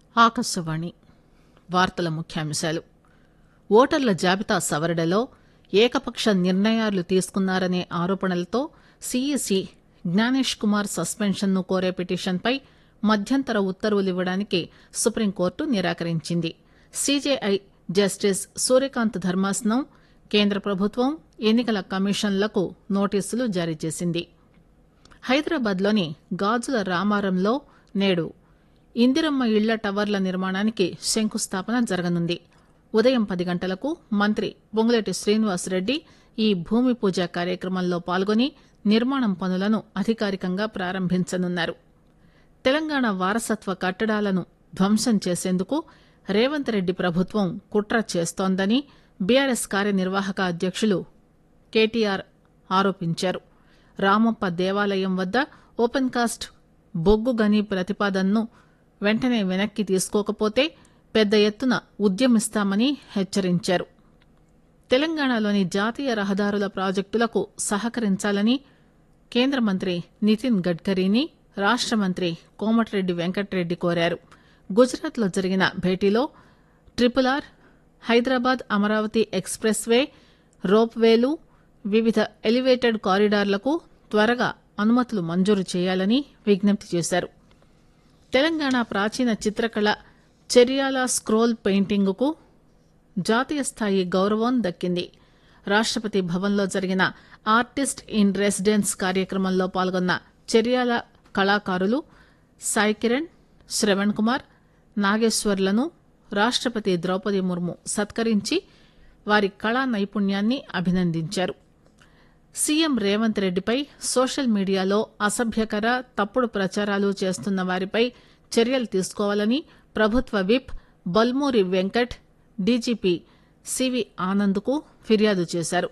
ఆకాశవాణి వార్తల ముఖ్యాంశాలు ఓటర్ల జాబితా సవరణలో ఏకపక్ష నిర్ణయాలు తీసుకున్నారనే ఆరోపణలతో సీఈసీ జ్ఞానేష్ కుమార్ సస్పెన్షన్ ను కోరే పిటిషన్పై మధ్యంతర ఉత్తర్వులివ్వడానికి సుప్రీంకోర్టు నిరాకరించింది సీజేఐ జస్టిస్ సూర్యకాంత్ ధర్మాసనం కేంద్ర ప్రభుత్వం ఎన్నికల కమిషన్లకు నోటీసులు జారీ చేసింది హైదరాబాద్ లోని గాజుల రామారంలో నేడు ఇందిరమ్మ ఇళ్ల టవర్ల నిర్మాణానికి శంకుస్థాపన జరగనుంది ఉదయం పది గంటలకు మంత్రి పొంగులేటి శ్రీనివాసరెడ్డి ఈ భూమి పూజ కార్యక్రమంలో పాల్గొని నిర్మాణం పనులను అధికారికంగా ప్రారంభించనున్నారు తెలంగాణ వారసత్వ కట్టడాలను ధ్వంసం చేసేందుకు రేవంత్ రెడ్డి ప్రభుత్వం కుట్ర చేస్తోందని బీఆర్ఎస్ కార్యనిర్వాహక అధ్యక్షులు కేటీఆర్ ఆరోపించారు రామప్ప దేవాలయం వద్ద ఓపెన్ కాస్ట్ బొగ్గు గని ప్రతిపాదనను వెంటనే వెనక్కి తీసుకోకపోతే పెద్ద ఎత్తున ఉద్యమిస్తామని హెచ్చరించారు తెలంగాణలోని జాతీయ రహదారుల ప్రాజెక్టులకు సహకరించాలని కేంద్ర మంత్రి నితిన్ గడ్కరీని రాష్ట మంత్రి కోమటిరెడ్డి వెంకటరెడ్డి కోరారు గుజరాత్లో జరిగిన భేటీలో triple R Hyderabad Amaravati expressway రోప్ వేలు వివిధ ఎలివేటెడ్ కారిడార్లకు త్వరగా అనుమతులు మంజూరు చేయాలని విజ్ఞప్తి చేశారు తెలంగాణ ప్రాచీన చిత్రకళ చెరియాల స్క్రోల్ పెయింటింగుకు జాతీయ స్థాయి గౌరవం దక్కింది రాష్టపతి భవన్లో జరిగిన ఆర్టిస్ట్ ఇన్ రెసిడెన్స్ కార్యక్రమంలో పాల్గొన్న చెరియాల కళాకారులు సాయి కిరణ్ శ్రవణ్ కుమార్ నాగేశ్వర్లను రాష్టపతి ద్రౌపది ముర్ము సత్కరించి వారి కళా నైపుణ్యాన్ని అభినందించారు సీఎం రేవంత్ రెడ్డిపై సోషల్ మీడియాలో అసభ్యకర తప్పుడు ప్రచారాలు చేస్తున్న వారిపై చర్యలు తీసుకోవాలని ప్రభుత్వ whip Balmoori Venkat DGP CV ఆనంద్కు ఫిర్యాదు చేశారు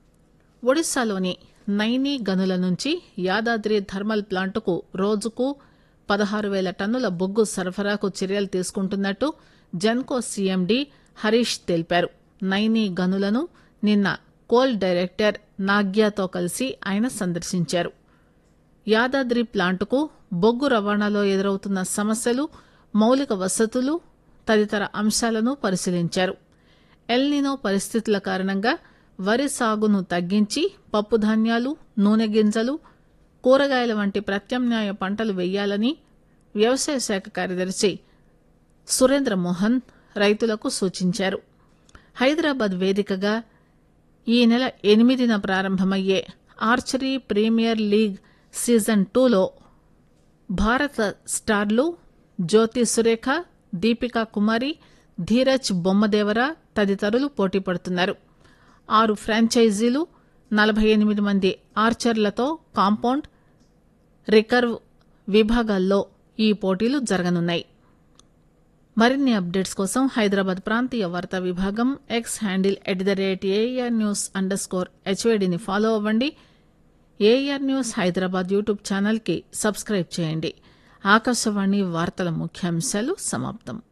ఒడిశాలోని నైనీ గనుల నుంచి యాదాద్రి థర్మల్ ప్లాంటుకు రోజుకు పదహారు వేల టన్నుల బొగ్గు సరఫరాకు చర్యలు తీసుకుంటున్నట్టు జెన్కో సీఎండీ హరీష్ తెలిపారు నైనీ గనులను నిన్న కోల్ డైరెక్టర్ నాగ్యాతో కలిసి ఆయన సందర్శించారు యాదాద్రి ప్లాంటుకు బొగ్గు రవాణాలో ఎదురవుతున్న సమస్యలు మౌలిక వసతులు తదితర అంశాలను పరిశీలించారు ఎల్నినో పరిస్థితుల కారణంగా వరి సాగును తగ్గించి పప్పుధాన్యాలు నూనె గింజలు కూరగాయల వంటి ప్రత్యామ్నాయ పంటలు వేయాలని వ్యవసాయ శాఖ కార్యదర్శి సురేంద్ర మోహన్ రైతులకు సూచించారు హైదరాబాద్ వేదికగా ఈ నెల ఎనిమిదిన ప్రారంభమయ్యే ఆర్చరీ ప్రీమియర్ లీగ్ సీజన్ టూలో భారత స్టార్లు జ్యోతి సురేఖ దీపికా కుమారి ధీరజ్ బొమ్మదేవర తదితరులు పోటీ పడుతున్నారు ఆరు ఫ్రాంచైజీలు నలభై ఎనిమిది మంది ఆర్చర్లతో కాంపౌండ్ రికర్వ్ విభాగాల్లో ఈ పోటీలు జరగనున్నాయి మరిన్ని అప్డేట్స్ కోసం హైదరాబాద్ ప్రాంతీయ వార్తా విభాగం X handle at the rate AIR news underscore హెచ్వేడిని ఫాలో అవ్వండి ఏఆర్ న్యూస్ హైదరాబాద్ యూట్యూబ్ ఛానల్కి సబ్స్క్రైబ్ చేయండి ఆకాశవాణి వార్తల ముఖ్యాంశాలు సమాప్తం